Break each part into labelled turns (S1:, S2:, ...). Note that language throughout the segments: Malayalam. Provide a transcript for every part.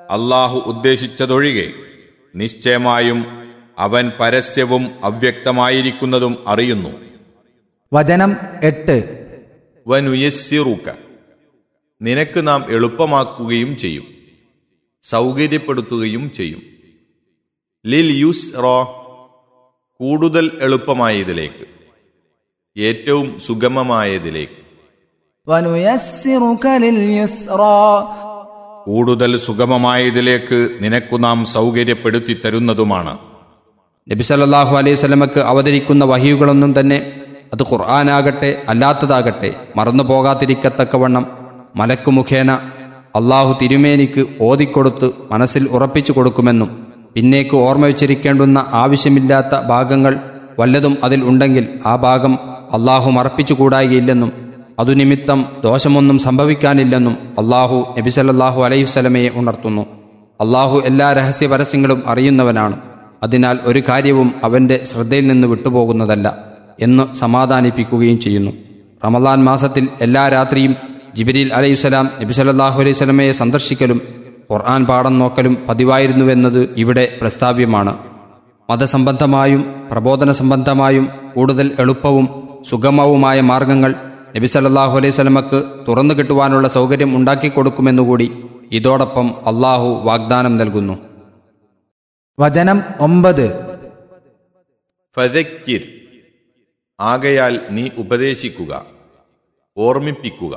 S1: അള്ളാഹു ഉദ്ദേശിച്ചതൊഴികെ നിശ്ചയമായും അവൻ പരസ്യവും അവ്യക്തമായിരിക്കുന്നതും അറിയുന്നു
S2: വചനം എട്ട്
S1: വനുയസ്സിറുക്ക നിനക്ക് നാം എളുപ്പമാക്കുകയും ചെയ്യും സൗകര്യപ്പെടുത്തുകയും ചെയ്യും ലിൽ യുസ് റോ കൂടുതൽ എളുപ്പമായതിലേക്ക് ഏറ്റവും സുഗമമായതിലേക്ക്
S3: ونيسرك لليسرى
S1: കൂടുതൽ സുഗമമായതിലേക്ക് നിനക്കു നാം സൗകര്യപ്പെടുത്തി തരുന്നതുമാണ്
S4: നബി സല്ലല്ലാഹു അലൈഹി സ്വലമക്ക് അവതരിക്കുന്ന വഹിയുകളൊന്നും തന്നെ അത് ഖുർആനാകട്ടെ അല്ലാത്തതാകട്ടെ മറന്നു പോകാതിരിക്കത്തക്കവണ്ണം മലക്കു മുഖേന അള്ളാഹു തിരുമേനിക്ക് ഓതിക്കൊടുത്ത് മനസ്സിൽ ഉറപ്പിച്ചു കൊടുക്കുമെന്നും പിന്നേക്ക് ഓർമ്മ വെച്ചിരിക്കേണ്ടുന്ന ആവശ്യമില്ലാത്ത ഭാഗങ്ങൾ വല്ലതും അതിൽ ഉണ്ടെങ്കിൽ ആ ഭാഗം അള്ളാഹു മറപ്പിച്ചുകൂടായില്ലെന്നും അതു നിമിത്തം ദോഷമൊന്നും സംഭവിക്കാനില്ലെന്നും അള്ളാഹു നബി സല്ലല്ലാഹു അലൈഹി വസല്ലമയെ ഉണർത്തുന്നു അള്ളാഹു എല്ലാ രഹസ്യ പരസ്യങ്ങളും അറിയുന്നവനാണ് അതിനാൽ ഒരു കാര്യവും അവന്റെ ശ്രദ്ധയിൽ നിന്ന് വിട്ടുപോകുന്നതല്ല എന്ന് സമാധാനിപ്പിക്കുകയും ചെയ്യുന്നു റമദാൻ മാസത്തിൽ എല്ലാ രാത്രിയും ജിബിരിൽ അലൈഹിസ്സലാം നബി സല്ലല്ലാഹു അലൈഹി സ്വലമയെ സന്ദർശിക്കലും ഖുർആൻ പാഠം നോക്കലും പതിവായിരുന്നുവെന്നത് ഇവിടെ പ്രസ്താവ്യമാണ് മതസംബന്ധമായും പ്രബോധന സംബന്ധമായും കൂടുതൽ എളുപ്പവും സുഗമവുമായ മാർഗങ്ങൾ നബി സല്ലല്ലാഹു അലൈഹി സ്വലമക്ക് തുറന്നു കിട്ടുവാനുള്ള സൗകര്യം ഉണ്ടാക്കിക്കൊടുക്കുമെന്നുകൂടി ഇതോടൊപ്പം അള്ളാഹു വാഗ്ദാനം നൽകുന്നു
S2: വചനം ഒമ്പത്
S1: ഫതക്കിർ ആകയാൽ നീ ഉപദേശിക്കുക ഓർമ്മിപ്പിക്കുക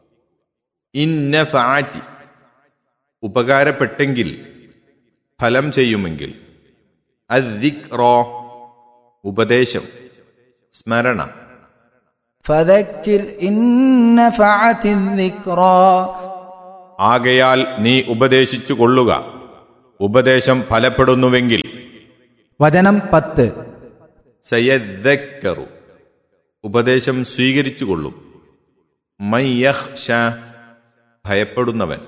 S1: ഇന്ന ഫാറ്റി ഉപകാരപ്പെട്ടെങ്കിൽ ഫലം ചെയ്യുമെങ്കിൽ അദ്ദിക്റോ ഉപദേശം സ്മരണ
S3: فذكر إن نفعت الذكرى
S1: ആകയാൽ നീ ഉപദേശിച്ചു കൊള്ളുക ഉപദേശം ഫലപ്പെടുന്നുവെങ്കിൽ
S2: വചനം പത്ത്
S1: സയദ്ദക്കറു ഉപദേശം സ്വീകരിച്ചു കൊള്ളും മയ്യഹ്ഷ ഭയപ്പെടുന്നവൻ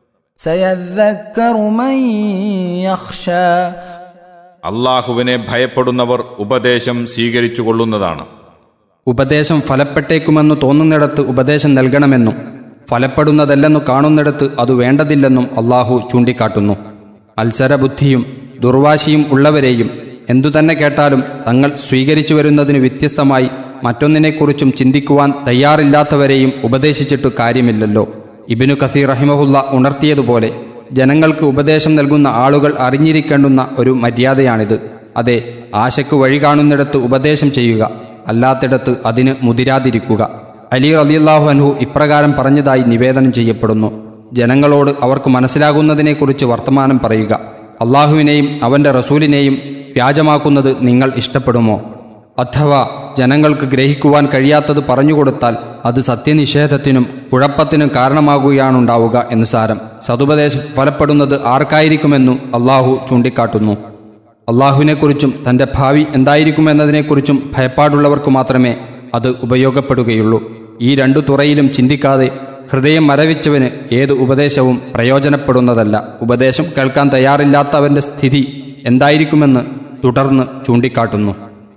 S3: سيذكر من يخشى
S1: അള്ളാഹുവിനെ ഭയപ്പെടുന്നവർ ഉപദേശം സ്വീകരിച്ചു കൊള്ളുന്നതാണ്
S4: ഉപദേശം ഫലപ്പെട്ടേക്കുമെന്ന് തോന്നുന്നിടത്ത് ഉപദേശം നൽകണമെന്നും ഫലപ്പെടുന്നതല്ലെന്നു കാണുന്നിടത്ത് അത് വേണ്ടതില്ലെന്നും അള്ളാഹു ചൂണ്ടിക്കാട്ടുന്നു മത്സരബുദ്ധിയും ദുർവാശിയും ഉള്ളവരെയും എന്തുതന്നെ കേട്ടാലും തങ്ങൾ സ്വീകരിച്ചു വരുന്നതിന് വ്യത്യസ്തമായി മറ്റൊന്നിനെക്കുറിച്ചും ചിന്തിക്കുവാൻ തയ്യാറില്ലാത്തവരെയും ഉപദേശിച്ചിട്ട് കാര്യമില്ലല്ലോ ഇബിനു കസീർ റഹിമഹുല്ല ഉണർത്തിയതുപോലെ ജനങ്ങൾക്ക് ഉപദേശം നൽകുന്ന ആളുകൾ അറിഞ്ഞിരിക്കേണ്ടുന്ന ഒരു മര്യാദയാണിത് അതെ ആശയ്ക്ക് വഴി കാണുന്നിടത്ത് ഉപദേശം ചെയ്യുക അല്ലാത്തിടത്ത് അതിന് മുതിരാതിരിക്കുക അലി റലിയല്ലാഹു അൻഹു ഇപ്രകാരം പറഞ്ഞതായി നിവേദനം ചെയ്യപ്പെടുന്നു ജനങ്ങളോട് അവർക്ക് മനസ്സിലാകുന്നതിനെക്കുറിച്ച് വർത്തമാനം പറയുക അള്ളാഹുവിനെയും അവന്റെ റസൂലിനെയും വ്യാജമാക്കുന്നത് നിങ്ങൾ ഇഷ്ടപ്പെടുമോ അഥവാ ജനങ്ങൾക്ക് ഗ്രഹിക്കുവാൻ കഴിയാത്തത് പറഞ്ഞുകൊടുത്താൽ അത് സത്യനിഷേധത്തിനും കുഴപ്പത്തിനും കാരണമാകുകയാണുണ്ടാവുക എന്ന് സാരം സതുപദേശം ഫലപ്പെടുന്നത് ആർക്കായിരിക്കുമെന്നും അള്ളാഹു ചൂണ്ടിക്കാട്ടുന്നു അള്ളാഹുവിനെക്കുറിച്ചും തന്റെ ഭാവി എന്തായിരിക്കുമെന്നതിനെക്കുറിച്ചും ഭയപ്പാടുള്ളവർക്ക് മാത്രമേ അത് ഉപയോഗപ്പെടുകയുള്ളൂ ഈ രണ്ടു തുറയിലും ചിന്തിക്കാതെ ഹൃദയം മരവിച്ചവന് ഏത് ഉപദേശവും പ്രയോജനപ്പെടുന്നതല്ല ഉപദേശം കേൾക്കാൻ തയ്യാറില്ലാത്തവന്റെ സ്ഥിതി എന്തായിരിക്കുമെന്ന് തുടർന്ന് ചൂണ്ടിക്കാട്ടുന്നു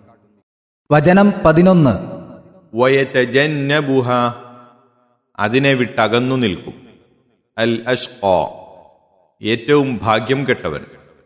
S2: വചനം പതിനൊന്ന്
S1: വയതജന്നബുഹ അതിനെ വിട്ടകന്നു നിൽക്കും അൽ അഷ്ഖാ ഏറ്റവും ഭാഗ്യം കെട്ടവൻ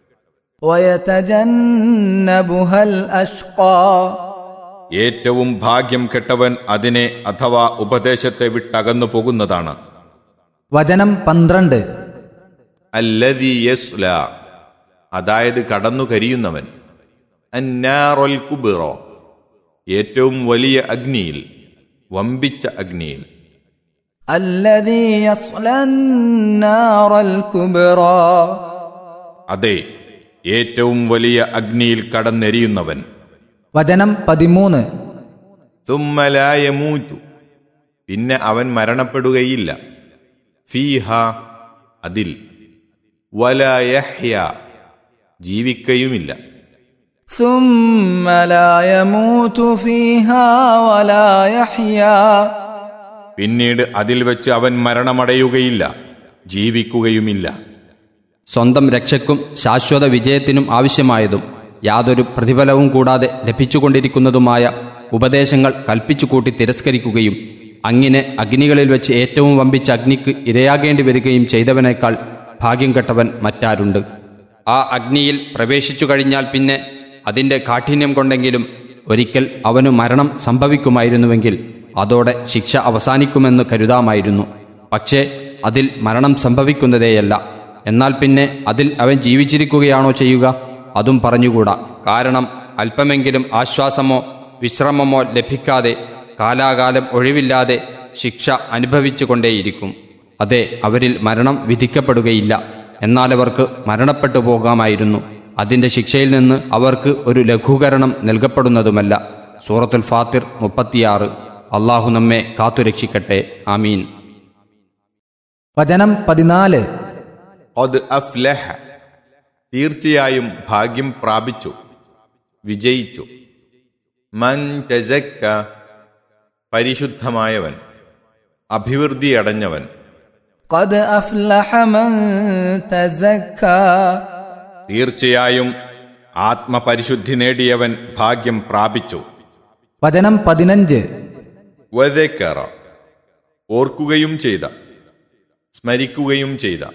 S3: ويتجنبها الأشقى
S1: ഏറ്റവും ഭാഗ്യം കെട്ടവൻ അതിനെ അഥവാ ഉപദേശത്തെ വിട്ടകന്നു പോകുന്നതാണ്
S2: വചനം പന്ത്രണ്ട്
S1: അല്ലദി യസ്ല അതായത് കടന്നു കരിയുന്നവൻ അന്നാറൊൽ കുബിറോ ഏറ്റവും വലിയ അഗ്നിയിൽ വമ്പിച്ച അഗ്നിയിൽ
S3: الذي يصلى النار الكبرى
S1: അതെ ഏറ്റവും വലിയ അഗ്നിയിൽ കടന്നെരിയുന്നവൻ
S2: വചനം പതിമൂന്ന്
S1: തുമ്മലായമൂറ്റു പിന്നെ അവൻ മരണപ്പെടുകയില്ല ഫീഹ അതിൽ വലയഹ്യ ജീവിക്കയുമില്ല
S3: ثم لا يموت فيها ولا يحيا
S1: പിന്നീട് അതിൽ വെച്ച് അവൻ മരണമടയുകയില്ല ജീവിക്കുകയുമില്ല
S4: സ്വന്തം രക്ഷയ്ക്കും ശാശ്വത വിജയത്തിനും ആവശ്യമായതും യാതൊരു പ്രതിഫലവും കൂടാതെ ലഭിച്ചുകൊണ്ടിരിക്കുന്നതുമായ ഉപദേശങ്ങൾ കൽപ്പിച്ചു കൂട്ടി തിരസ്കരിക്കുകയും അങ്ങനെ അഗ്നികളിൽ വെച്ച് ഏറ്റവും വമ്പിച്ച അഗ്നിക്ക് ഇരയാകേണ്ടി വരികയും ചെയ്തവനേക്കാൾ ഭാഗ്യം കെട്ടവൻ മറ്റാരുണ്ട് ആ അഗ്നിയിൽ പ്രവേശിച്ചു കഴിഞ്ഞാൽ പിന്നെ അതിൻ്റെ കാഠിന്യം കൊണ്ടെങ്കിലും ഒരിക്കൽ അവനു മരണം സംഭവിക്കുമായിരുന്നുവെങ്കിൽ അതോടെ ശിക്ഷ അവസാനിക്കുമെന്ന് കരുതാമായിരുന്നു പക്ഷേ അതിൽ മരണം സംഭവിക്കുന്നതേയല്ല എന്നാൽ പിന്നെ അതിൽ അവൻ ജീവിച്ചിരിക്കുകയാണോ ചെയ്യുക അതും പറഞ്ഞുകൂടാ കാരണം അല്പമെങ്കിലും ആശ്വാസമോ വിശ്രമമോ ലഭിക്കാതെ കാലാകാലം ഒഴിവില്ലാതെ ശിക്ഷ അനുഭവിച്ചു കൊണ്ടേയിരിക്കും അതെ അവരിൽ മരണം വിധിക്കപ്പെടുകയില്ല എന്നാൽ അവർക്ക് മരണപ്പെട്ടു പോകാമായിരുന്നു അതിന്റെ ശിക്ഷയിൽ നിന്ന് അവർക്ക് ഒരു ലഘൂകരണം നൽകപ്പെടുന്നതുമല്ല സൂറത്തുൽ ഫാത്തിർ മുപ്പത്തിയാറ് അള്ളാഹു നമ്മെ കാത്തുരക്ഷിക്കട്ടെ ആമീൻ
S2: വചനം പതിനാല്
S1: അത് അഫ്ലഹ തീർച്ചയായും ഭാഗ്യം പ്രാപിച്ചു വിജയിച്ചു മൻ തസക്ക പരിശുദ്ധമായവൻ അഭിവൃദ്ധിയടഞ്ഞവൻ
S3: قد أفلح من تزكى
S1: തീർച്ചയായും ആത്മപരിശുദ്ധി നേടിയവൻ ഭാഗ്യം പ്രാപിച്ചു
S2: വചനം പതിനഞ്ച്
S1: വതക്കറ ഓർക്കുകയും ചെയ്ത സ്മരിക്കുകയും ചെയ്ത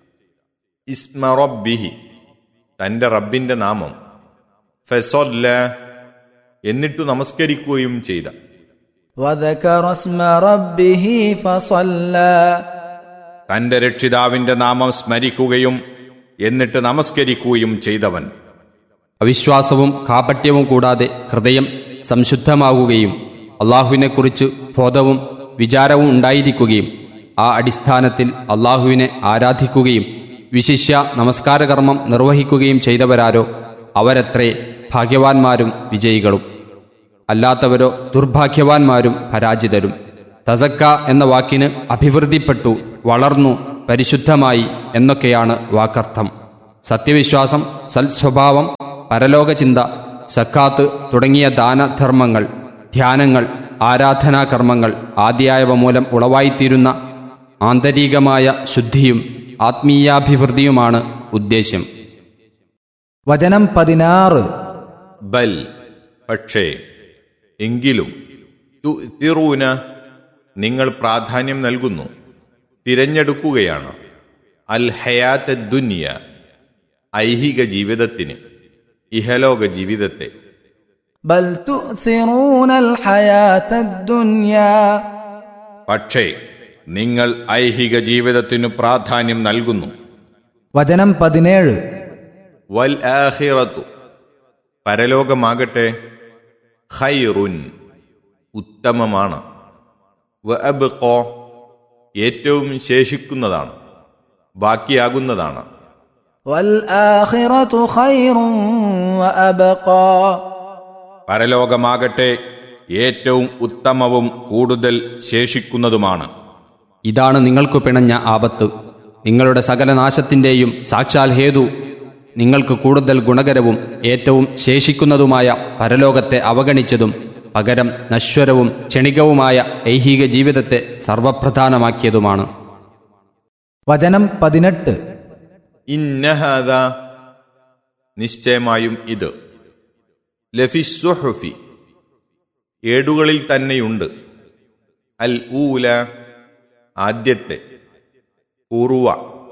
S1: ഇസ്മറബിഹി തന്റെ റബ്ബിന്റെ നാമം ഫെസൊല്ല എന്നിട്ടു നമസ്കരിക്കുകയും ചെയ്ത
S3: وذكر اسم ربه فصلى
S1: തന്റെ രക്ഷിതാവിന്റെ നാമം സ്മരിക്കുകയും എന്നിട്ട് നമസ്കരിക്കുകയും ചെയ്തവൻ
S4: അവിശ്വാസവും കാപട്യവും കൂടാതെ ഹൃദയം സംശുദ്ധമാകുകയും അള്ളാഹുവിനെക്കുറിച്ച് ബോധവും വിചാരവും ഉണ്ടായിരിക്കുകയും ആ അടിസ്ഥാനത്തിൽ അള്ളാഹുവിനെ ആരാധിക്കുകയും വിശിഷ്യ നമസ്കാരകർമ്മം നിർവഹിക്കുകയും ചെയ്തവരാരോ അവരത്രേ ഭാഗ്യവാന്മാരും വിജയികളും അല്ലാത്തവരോ ദുർഭാഗ്യവാന്മാരും പരാജിതരും തസക്ക എന്ന വാക്കിന് അഭിവൃദ്ധിപ്പെട്ടു വളർന്നു പരിശുദ്ധമായി എന്നൊക്കെയാണ് വാക്കർത്ഥം സത്യവിശ്വാസം സൽസ്വഭാവം പരലോകചിന്ത സക്കാത്ത് തുടങ്ങിയ ദാനധർമ്മങ്ങൾ ധ്യാനങ്ങൾ ആരാധനാകർമ്മങ്ങൾ ആദ്യായവ മൂലം ഉളവായിത്തീരുന്ന ആന്തരികമായ ശുദ്ധിയും ആത്മീയാഭിവൃദ്ധിയുമാണ് ഉദ്ദേശ്യം
S2: വചനം പതിനാറ്
S1: ബൽ പക്ഷേ എങ്കിലും തുതിറൂന നിങ്ങൾ പ്രാധാന്യം നൽകുന്നു തിരഞ്ഞെടുക്കുകയാണ് അൽ ഹയാത്ത ദുനിയ ഐഹിക ജീവിതത്തിന് ഇഹലോക ജീവിതത്തെ
S3: بل تؤثرون الحياة الدنيا
S1: പക്ഷേ നിങ്ങൾ ഐഹിക ജീവിതത്തിനു പ്രാധാന്യം നൽകുന്നു
S2: വചനം പതിനേഴ്
S1: വൽ ആഖിറത്തു പരലോകമാകട്ടെ ഖൈറുൻ ഉത്തമമാണ് വ അബ്ഖോ ഏറ്റവും ശേഷിക്കുന്നതാണ് ബാക്കിയാകുന്നതാണ്
S3: والآخرة خير وأبقى
S1: പരലോകമാകട്ടെ ഏറ്റവും ഉത്തമവും കൂടുതൽ ശേഷിക്കുന്നതുമാണ്
S4: ഇതാണ് നിങ്ങൾക്കു പിണഞ്ഞ ആപത്ത് നിങ്ങളുടെ സകല നാശത്തിൻ്റെയും സാക്ഷാൽ ഹേതു നിങ്ങൾക്ക് കൂടുതൽ ഗുണകരവും ഏറ്റവും ശേഷിക്കുന്നതുമായ പരലോകത്തെ അവഗണിച്ചതും പകരം നശ്വരവും ക്ഷണികവുമായ ഐഹിക ജീവിതത്തെ സർവപ്രധാനമാക്കിയതുമാണ്
S2: വചനം പതിനെട്ട്
S1: ഇന്നഹദ നിശ്ചയമായും ഇത് ലഫിസ്സുഹുഫി ഏടുകളിൽ തന്നെയുണ്ട് അൽ ഊല ആദ്യത്തെ പൂർവ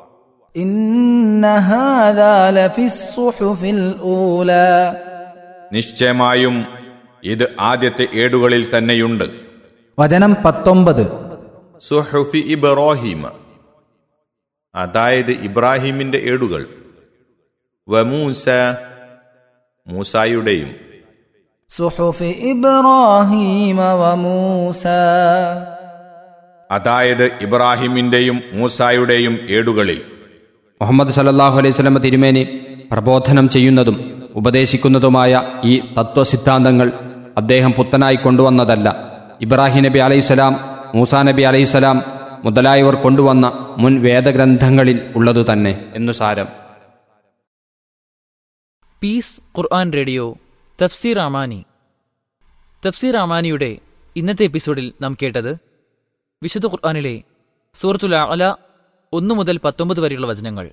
S3: إن هذا لفي الصحف الأولى
S1: നിശ്ചയമായും ഇത് ആദ്യത്തെ ഏടുകളിൽ തന്നെയുണ്ട്
S2: വചനം പത്തൊമ്പത്
S1: സുഹുഫി ഇബ്രാഹിമ അതായത് ഇബ്രാഹിമിന്റെ ഏടുകൾ വമൂസ മൂസായുടെയും
S3: صحف إبراهيم وموسى
S1: അതായത് ഇബ്രാഹിമിന്റെയും മൂസായുടെയും ഏടുകളിൽ
S4: മുഹമ്മദ് സല്ലല്ലാഹു അലൈഹി സ്വലമ തിരുമേനി പ്രബോധനം ചെയ്യുന്നതും ഉപദേശിക്കുന്നതുമായ ഈ തത്വസിദ്ധാന്തങ്ങൾ അദ്ദേഹം പുത്തനായി കൊണ്ടുവന്നതല്ല ഇബ്രാഹിം നബി അലൈഹിസ്സലാം മൂസാ നബി അലൈഹിസ്സലാം മുതലായവർ കൊണ്ടുവന്ന മുൻ വേദഗ്രന്ഥങ്ങളിൽ ഉള്ളതു തന്നെ എന്നു സാരം
S5: പീസ് ഖുർആൻ റേഡിയോ തഫ്സീർ അമാനി തഫ്സീർ അമാനിയുടെ ഇന്നത്തെ എപ്പിസോഡിൽ നാം കേട്ടത് വിശുദ്ധ ഖുർആനിലെ സൂറത്തുൽ അല ഒന്നു മുതൽ പത്തൊമ്പത് വരെയുള്ള വചനങ്ങൾ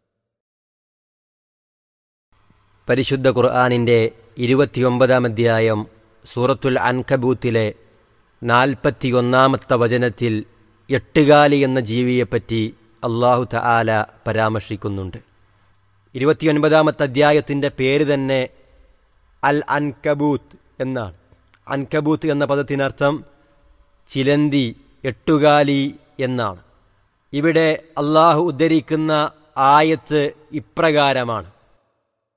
S6: പരിശുദ്ധ ഖുർആാനിൻ്റെ ഇരുപത്തിയൊമ്പതാം അധ്യായം സൂറത്തുൽ അൻകബൂത്തിലെ നാൽപ്പത്തിയൊന്നാമത്തെ വചനത്തിൽ എട്ടുകാലി എന്ന ജീവിയെപ്പറ്റി അള്ളാഹു തആല പരാമർശിക്കുന്നുണ്ട് ഇരുപത്തിയൊൻപതാമത്തെ അധ്യായത്തിൻ്റെ പേര് തന്നെ അൽ അൻകബൂത്ത് എന്നാണ് അൻകബൂത്ത് എന്ന പദത്തിനർത്ഥം ചിലന്തി എട്ടുകാലി എന്നാണ് ഇവിടെ അള്ളാഹു ഉദ്ധരിക്കുന്ന ആയത്ത് ഇപ്രകാരമാണ്